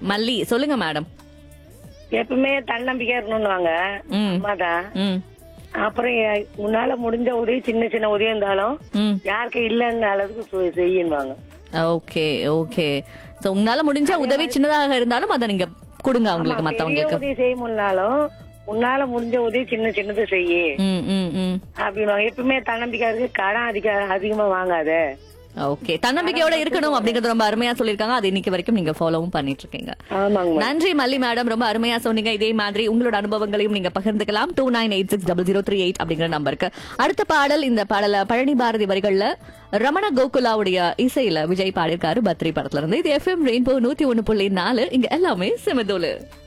மல்லி சொல்லுங்க மேடம் எப்பவுமே தன்னம்பிக்கையா இருக்கணும்னுவாங்க ம் அம்மாதான் ம் அப்புறம் எ- உன்னால முடிஞ்ச உதவி சின்ன சின்ன உதவி இருந்தாலும் ம் யாருக்கு இல்லைன்னு அளவுக்கு சு- செய்யுன்னுவாங்க ஓகே ஓகே சோ உங்களால முடிஞ்ச உதவி சின்னதாக இருந்தாலும் அதை நீங்க கொடுங்க அவங்களுக்கு பெரிய மத்தவங்களுக்கு உதவி செய்ய முடியலாலும் உன்னால முடிஞ்ச உதவி சின்ன சின்னது செய்யு ம் ம் ம் அப்படின்னுவாங்க எப்பவுமே தன்னம்பிக்கை இருக்கு கடன் அதிக அதிகமா வாங்காத ஓகே தன்னம்பிக்கையோட இருக்கணும் அப்படிங்கறது ரொம்ப அருமையா சொல்லிருக்காங்க அது இன்னைக்கு வரைக்கும் நீங்க ஃபாலோவும் பண்ணிட்டு இருக்கீங்க ஆமாங்க நன்றி மல்லி மேடம் ரொம்ப அருமையா சொன்னீங்க இதே மாதிரி உங்களோட அனுபவங்களையும் நீங்க பகிர்ந்துக்கலாம் two nine eight six double zero three eight அப்படிங்கிற நம்பருக்கு அடுத்த பாடல் இந்த பாடல பழனி பாரதி வரிகள்ல ரமண கோகுலாவுடைய இசையில விஜய் பாடியிருக்காரு பத்ரி படத்துல இருந்து இது எஃப்எம் ரெயின்போ நூத்தி ஒண்ணு புள்ளி நாலு இங்க எல்லாமே சிமதோலு